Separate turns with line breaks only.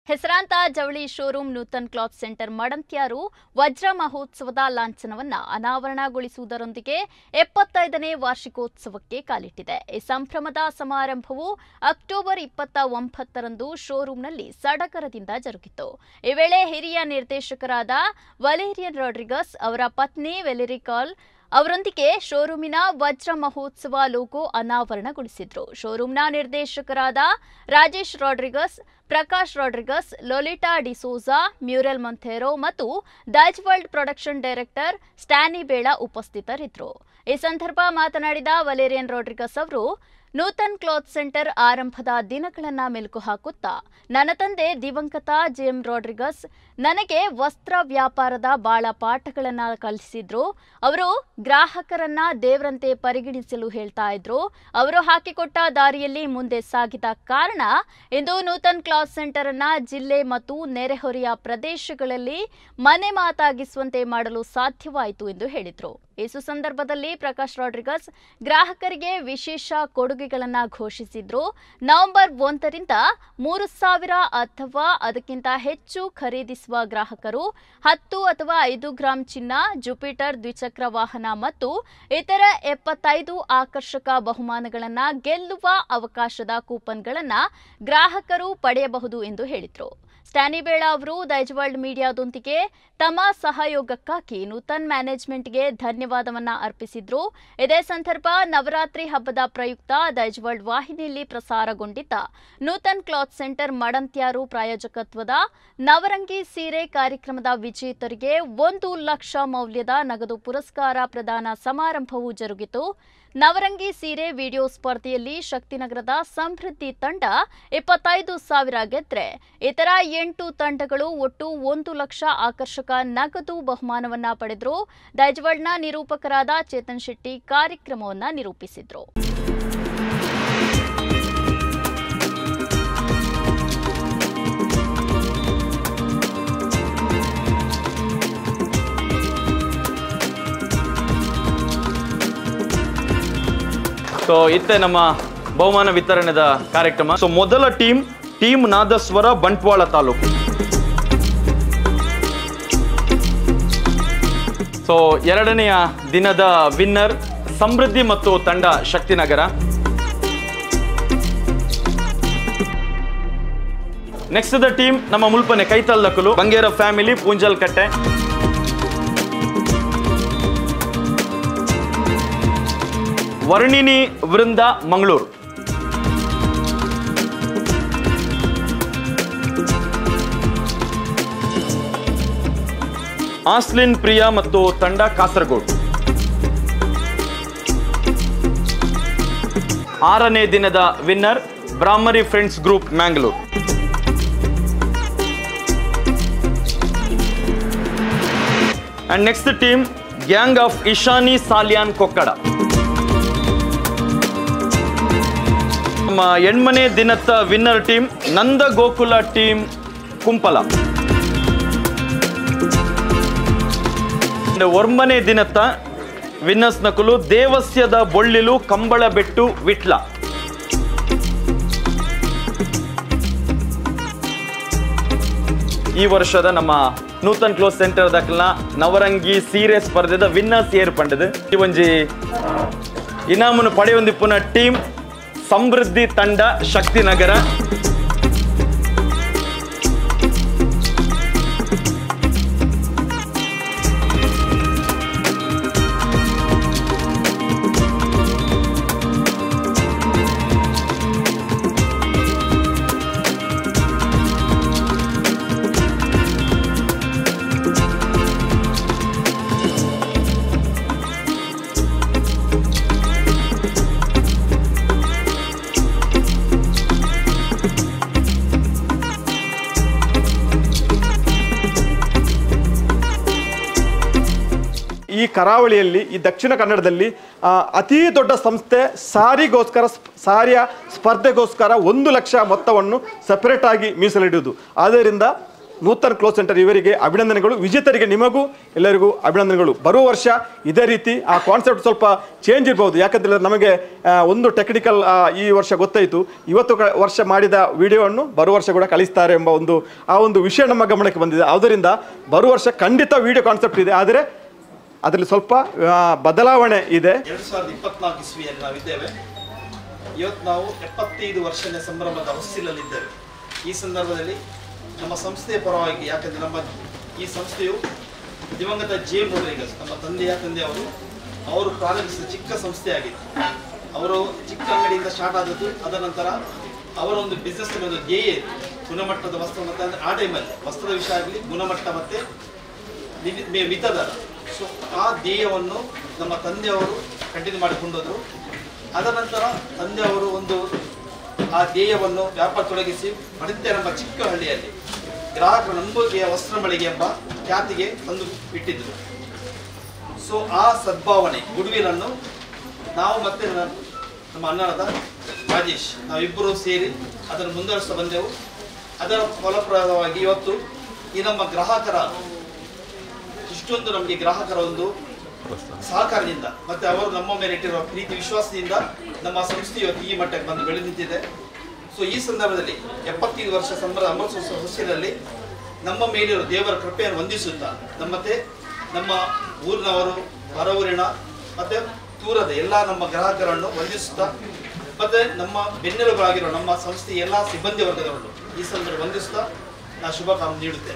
ಹೆಸರಾಂತ ಜವಳಿ showroom Nutan cloth centre Madanthyar ವಜ್ರ ಮಹೋತ್ಸವದ ಲಾಂಛನವನ್ನ ಅನಾವರಣಗೊಳಿಸುವುದರೊಂದಿಗೆ ಎಪ್ಪತ್ತೈದನೇ ವಾರ್ಷಿಕೋತ್ಸವಕ್ಕೆ ಕಾಲಿಟ್ಟಿದೆ ಈ ಸಂಭ್ರಮದ ಸಮಾರಂಭವು ಅಕ್ಟೋಬರ್ ಇಪ್ಪತ್ತ ಒಂಬತ್ತರಂದು ಶೋರೂಂನಲ್ಲಿ ಸಡಗರದಿಂದ ಜರುಗಿತು ಈ ವೇಳೆ ಹಿರಿಯ ನಿರ್ದೇಶಕರಾದ ವಲೇರಿಯನ್ ರಾಡ್ರಿಗಸ್ ಅವರ ಪತ್ನಿ ವೆಲೆರಿಕಾಲ್ ಅವರೊಂದಿಗೆ ಶೋರೂಮಿನ ವಜ್ರ ಮಹೋತ್ಸವ ಲೋಗೋ ಅನಾವರಣಗೊಳಿಸಿದ್ರು ಶೋರೂಮ್ನ ನಿರ್ದೇಶಕರಾದ ರಾಜೇಶ್ ರಾಡ್ರಿಗಸ್ ಪ್ರಕಾಶ್ ರಾಡ್ರಿಗಸ್ ಲೊಲಿಟಾ ಡಿಸೋಜಾ ಮ್ಯೂರಲ್ ಮೊಂಥೆರೋ ಮತ್ತು Daijiworld production director Stany Bela ಉಪಸ್ಥಿತರಿದ್ದರು ಈ ಸಂದರ್ಭ ಮಾತನಾಡಿದ ವಲೇರಿಯನ್ ರಾಡ್ರಿಗಸ್ ಅವರು ನೂತನ್ ಕ್ಲಾತ್ ಸೆಂಟರ್ ಆರಂಭದ ದಿನಗಳನ್ನ ಮೆಲುಕು ಹಾಕುತ್ತಾ ನನ್ನ ತಂದೆ ದಿವಂಗತ ಜೆಎಂ ರಾಡ್ರಿಗಸ್ ನನಗೆ ವಸ್ತ್ರ ವ್ಯಾಪಾರದ ಬಾಳ ಪಾಠಗಳನ್ನ ಕಲಿಸಿದ್ರು ಅವರು ಗ್ರಾಹಕರನ್ನ ದೇವರಂತೆ ಪರಿಗಣಿಸಲು ಹೇಳ್ತಾ ಇದ್ರು ಅವರು ಹಾಕಿಕೊಟ್ಟ ದಾರಿಯಲ್ಲಿ ಮುಂದೆ ಸಾಗಿದ ಕಾರಣ ಇಂದು ನೂತನ್ ಕ್ಲಾತ್ ಸೆಂಟರ್ ಅನ್ನ ಜಿಲ್ಲೆ ಮತ್ತು ನೆರೆಹೊರೆಯ ಪ್ರದೇಶಗಳಲ್ಲಿ ಮನೆ ಮಾತಾಗಿಸುವಂತೆ ಮಾಡಲು ಸಾಧ್ಯವಾಯಿತು ಎಂದು ಹೇಳಿದರು ಈ ಸುಸಂದರ್ಭದಲ್ಲಿ ಪ್ರಕಾಶ್ ರಾಡ್ರಿಗಸ್ ಗ್ರಾಹಕರಿಗೆ ವಿಶೇಷ ಕೊಡುಗೆಗಳನ್ನ ಘೋಷಿಸಿದ್ರು ನವೆಂಬರ್ ಒಂದರಿಂದ ಮೂರು ಸಾವಿರ ಅಥವಾ ಅದಕ್ಕಿಂತ ಹೆಚ್ಚು ಖರೀದಿಸುವ ಗ್ರಾಹಕರು ಹತ್ತು ಅಥವಾ ಐದು ಗ್ರಾಂ ಚಿನ್ನ ಜುಪಿಟರ್ ದ್ವಿಚಕ್ರ ವಾಹನ ಮತ್ತು ಇತರ ಎಪ್ಪತ್ತೈದು ಆಕರ್ಷಕ ಬಹುಮಾನಗಳನ್ನ ಗೆಲ್ಲುವ ಅವಕಾಶದ ಕೂಪನ್ಗಳನ್ನ ಗ್ರಾಹಕರು ಪಡೆಯಬಹುದು ಎಂದು ಹೇಳಿದರು ಸ್ಟ್ಯಾನಿಬೇಳ ಅವರು ದೈಜ್ ವರ್ಲ್ಡ್ ಮೀಡಿಯಾದೊಂದಿಗೆ ತಮ್ಮ ಸಹಯೋಗಕ್ಕಾಗಿ ನೂತನ್ ಮ್ಯಾನೇಜ್ಮೆಂಟ್ಗೆ ಧನ್ಯವಾದವನ್ನ ಅರ್ಪಿಸಿದ್ರು ಇದೇ ಸಂದರ್ಭ ನವರಾತ್ರಿ ಹಬ್ಬದ ಪ್ರಯುಕ್ತ ದೈಜ್ ವರ್ಲ್ಡ್ ವಾಹಿನಿಯಲ್ಲಿ ಪ್ರಸಾರಗೊಂಡಿದ್ದ ನೂತನ್ ಕ್ಲಾತ್ ಸೆಂಟರ್ ಮಡಂತ್ಯಾರು ಪ್ರಾಯೋಜಕತ್ವದ ನವರಂಗಿ ಸೀರೆ ಕಾರ್ಯಕ್ರಮದ ವಿಜೇತರಿಗೆ ಒಂದು ಲಕ್ಷ ಮೌಲ್ಯದ ನಗದು ಪುರಸ್ಕಾರ ಪ್ರದಾನ ಸಮಾರಂಭವು ಜರುಗಿತು ನವರಂಗಿ ಸೀರೆ ವಿಡಿಯೋ ಸ್ಪರ್ಧೆಯಲ್ಲಿ ಶಕ್ತಿನಗರದ ಸಮೃದ್ಧಿ ತಂಡ ಇಪ್ಪತ್ತೈದು ಸಾವಿರ ಗೆದ್ರೆ ಇತರ ಎಂಟು ತಂಡಗಳು ಒಟ್ಟು ಒಂದು ಲಕ್ಷ ಆಕರ್ಷಕ ನಗದು ಬಹುಮಾನವನ್ನ ಪಡೆದ್ರು ದೈಜ್ವಲ್ಡ್ನ ನಿರೂಪಕರಾದ ಚೇತನ್ ಶೆಟ್ಟಿ ಕಾರ್ಯಕ್ರಮವನ್ನ ನಿರೂಪಿಸಿದ್ರು
ಸೊ ಇತ್ತೆ ನಮ್ಮ ಬಹುಮಾನ ವಿತರಣೆದ ಕಾರ್ಯಕ್ರಮ ಸೊ ಮೊದಲ team team Nadaswara Bantwal taluk so ಎರಡನೆಯ ದಿನದ ವಿನ್ನರ್ ಸಮೃದ್ಧಿ ಮತ್ತು ತಂಡ ಶಕ್ತಿನಗರ ನೆಕ್ಸ್ಟ್ ದ ಟೀಮ್ ನಮ್ಮ ಮುಲ್ಪನೆ ಕೈತಲ್ಲಕಲು ಬಂಗೇರ ಫ್ಯಾಮಿಲಿ ಪೂಂಜಲ್ ಕಟ್ಟೆ ವರ್ಣಿನಿ ವೃಂದ ಮಂಗಳೂರು ಆಸ್ಲಿನ್ ಪ್ರಿಯಾ ಮತ್ತು ತಂಡ ಕಾಸರಗೋಡು ಆರನೇ ದಿನದ winner Brahmari friends group Mangalore and next team gang of Ishani Salian Kokkada ನಮ್ಮ ಎಣ್ಮನೆ ದಿನದ winner team Nanda Gokula team Kumpala And ಒರ್ಮನೆ ದಿನತ್ತ ವಿನ್ನರ್ಸ್ ನಕಲು ದೇವಸ್ಯದ ಬೊಳ್ಳಿಲು ಕಂಬಳ ಬೆಟ್ಟು ವಿಟ್ಲ ಈ ವರ್ಷದ ನಮ್ಮ ನೂತನ್ ಕ್ಲೋಸ್ ಸೆಂಟರ್ ದಕ್ಲ ನವರಂಗಿ ಸೀರೆ ಸ್ಪರ್ಧೆದ ವಿನ್ನರ್ಸ್ ಏರ್ಪಂಡದು ಈ ಒಂಜಿ ಇನಾಮನ್ನು ಪಡೆಯೊಂದಿಪ್ಪುನ ಟೀಮ್ ಸಮೃದ್ಧಿ ತಂಡ ಶಕ್ತಿನಗರ
ಈ ಕರಾವಳಿಯಲ್ಲಿ ಈ ದಕ್ಷಿಣ ಕನ್ನಡದಲ್ಲಿ ಆ, ಅತಿ ದೊಡ್ಡ ಸಂಸ್ಥೆ ಸಾರಿಗೋಸ್ಕರ ಸ್ಪ್- ಸಾರಿಯ ಸ್ಪರ್ಧೆಗೋಸ್ಕರ ಒಂದು ಲಕ್ಷ ಮೊತ್ತವನ್ನು ಸೆಪರೇಟ್ ಆಗಿ ಮೀಸಲಿಡುವುದು ಆದ್ದರಿಂದ ನೂತನ್ ಕ್ಲೋಸ್ ಸೆಂಟರ್ ಇವರಿಗೆ ಅಭಿನಂದನೆಗಳು ವಿಜೇತರಿಗೆ ನಿಮಗೂ ಎಲ್ಲರಿಗೂ ಅಭಿನಂದನೆಗಳು ಬರುವ ವರ್ಷ ಇದೇ ರೀತಿ ಆ ಕಾನ್ಸೆಪ್ಟ್ ಸ್ವಲ್ಪ ಚೇಂಜ್ ಇರ್ಬೋದು ಯಾಕಂತೇಳಿದ್ರೆ ನಮಗೆ ಆ, ಒಂದು ಟೆಕ್ನಿಕಲ್ ಈ ವರ್ಷ ಗೊತ್ತಾಯಿತು ಇವತ್ತು ಕ- ವರ್ಷ ಮಾಡಿದ ವಿಡಿಯೋವನ್ನು ಬರುವ ವರ್ಷ ಕೂಡ ಕಳಿಸ್ತಾರೆ ಎಂಬ ಒಂದು ಆ ಒಂದು ವಿಷಯ ನಮ್ಮ ಗಮನಕ್ಕೆ ಬಂದಿದೆ ಆದ್ದರಿಂದ ಬರುವ ವರ್ಷ ಖಂಡಿತ ವಿಡಿಯೋ ಕಾನ್ಸೆಪ್ಟ್ ಇದೆ ಆದರೆ ಅದರಲ್ಲಿ ಸ್ವಲ್ಪ ಆ, ಬದಲಾವಣೆ ಇದೆ
ಎರಡು ಸಾವಿರದ ಇಪ್ಪತ್ನಾಲ್ಕು ಇಸ್ವಿಯಲ್ಲಿ ನಾವಿದ್ದೇವೆ ಇವತ್ತು ನಾವು ಎಪ್ಪತ್ತೈದು ವರ್ಷದ ಸಂಭ್ರಮದ ಹೊಸ್ತಿಲಲ್ಲಿದ್ದೇವೆ ಈ ಸಂದರ್ಭದಲ್ಲಿ ನಮ್ಮ ಸಂಸ್ಥೆಯ ಪರವಾಗಿ ಯಾಕಂದರೆ ನಮ್ಮ ಈ ಸಂಸ್ಥೆಯು ದಿವಂಗತ ಜೆ ಎಂ ರೋಡ್ರಿಗಸ್ ನಮ್ಮ ತಂದೆಯ ತಂದೆಯವರು ಅವರು ಪ್ರಾರಂಭಿಸಿದ ಚಿಕ್ಕ ಸಂಸ್ಥೆಯಾಗಿತ್ತು ಅವರು ಚಿಕ್ಕ ಅಂಗಡಿಯಿಂದ ಸ್ಟಾರ್ಟ್ ಆದದ್ದು ಅದರ ನಂತರ ಅವರ ಒಂದು ಬಿಸ್ನೆಸ್ ಒಂದು ಧ್ಯೇಯ ಇತ್ತು. ಗುಣಮಟ್ಟದ ವಸ್ತ್ರ ಮತ್ತು ಅಂದ್ರೆ ಆ ಟೈಮಲ್ಲಿ ವಸ್ತ್ರದ ವಿಷಯ ಆಗಲಿ ಗುಣಮಟ್ಟ ಮತ್ತು ಮಿತಿ- ಮಿ- ಮಿತದರ ಸೊ ಆ ಧ್ಯೇಯವನ್ನು ನಮ್ಮ ತಂದೆಯವರು ಕಂಟಿನ್ಯೂ ಮಾಡಿಕೊಂಡರು ಅದರ ನಂತರ ತಂದೆಯವರು ಒಂದು ಆ ಧ್ಯೇಯವನ್ನು ವ್ಯಾಪಾರ ತೊಡಗಿಸಿ ಮಡಿತ್ಯ ನಮ್ಮ ಚಿಕ್ಕ ಹಳ್ಳಿಯಲ್ಲಿ ಗ್ರಾಹಕರ ನಂಬಿಕೆಯ ವಸ್ತ್ರ ಮಳಿಗೆ ಎಂಬ ಖ್ಯಾತಿಗೆ ತಂದು ಇಟ್ಟಿದ್ದರು ಸೊ ಆ ಸದ್ಭಾವನೆ ಗುಡ್ವಿಲನ್ನು ನಾವು ಮತ್ತೆ ನ- ನಮ್ಮ ಅಣ್ಣನಾದ ರಾಜೇಶ್ ನಾವಿಬ್ಬರು ಸೇರಿ ಅದನ್ನು ಮುಂದುವರಿಸ್ತಾ ಬಂದೆವು ಅದರ ಫಲಪ್ರದವಾಗಿ ಇವತ್ತು ಈ ನಮ್ಮ ಗ್ರಾಹಕರ ಇಷ್ಟೊಂದು ನಮಗೆ ಗ್ರಾಹಕರ ಒಂದು ಸಹಕಾರದಿಂದ ಮತ್ತೆ ಅವರು ನಮ್ಮ ಮೇಲೆ ಇಟ್ಟಿರುವ ಪ್ರೀತಿ ವಿಶ್ವಾಸದಿಂದ ನಮ್ಮ ಸಂಸ್ಥೆ ಇವತ್ತು ಈ ಮಟ್ಟಕ್ಕೆ ಬಂದು ಬೆಳೆದು ನಿಂತಿದೆ ಸೊ ಈ ಸಂದರ್ಭದಲ್ಲಿ ಎಪ್ಪತ್ತೈದು ವರ್ಷ ಸಂಭ್ರಮ ಅಮೃತೋತ್ಸವ ಹೊಸ್ತಿಲಲ್ಲಿ ನಮ್ಮ ಮೇಲಿರುವ ದೇವರ ಕೃಪೆಯನ್ನು ವಂದಿಸುತ್ತಾ ನಮ್ಮತ್ತೆ ನಮ್ಮ ಊರಿನವರು ಹೊರ ಊರಿನ ಮತ್ತೆ ದೂರದ ಎಲ್ಲ ನಮ್ಮ ಗ್ರಾಹಕರನ್ನು ವಂದಿಸುತ್ತಾ ಮತ್ತೆ ನಮ್ಮ ಬೆನ್ನೆಲುಬಾಗಿರುವ ನಮ್ಮ ಸಂಸ್ಥೆಯ ಎಲ್ಲ ಸಿಬ್ಬಂದಿ ವರ್ಗದವರನ್ನು ಈ ಸಂದರ್ಭ ವಂದಿಸುತ್ತಾ ನಾ ಶುಭ ಕಾಮ ನೀಡುತ್ತೇನೆ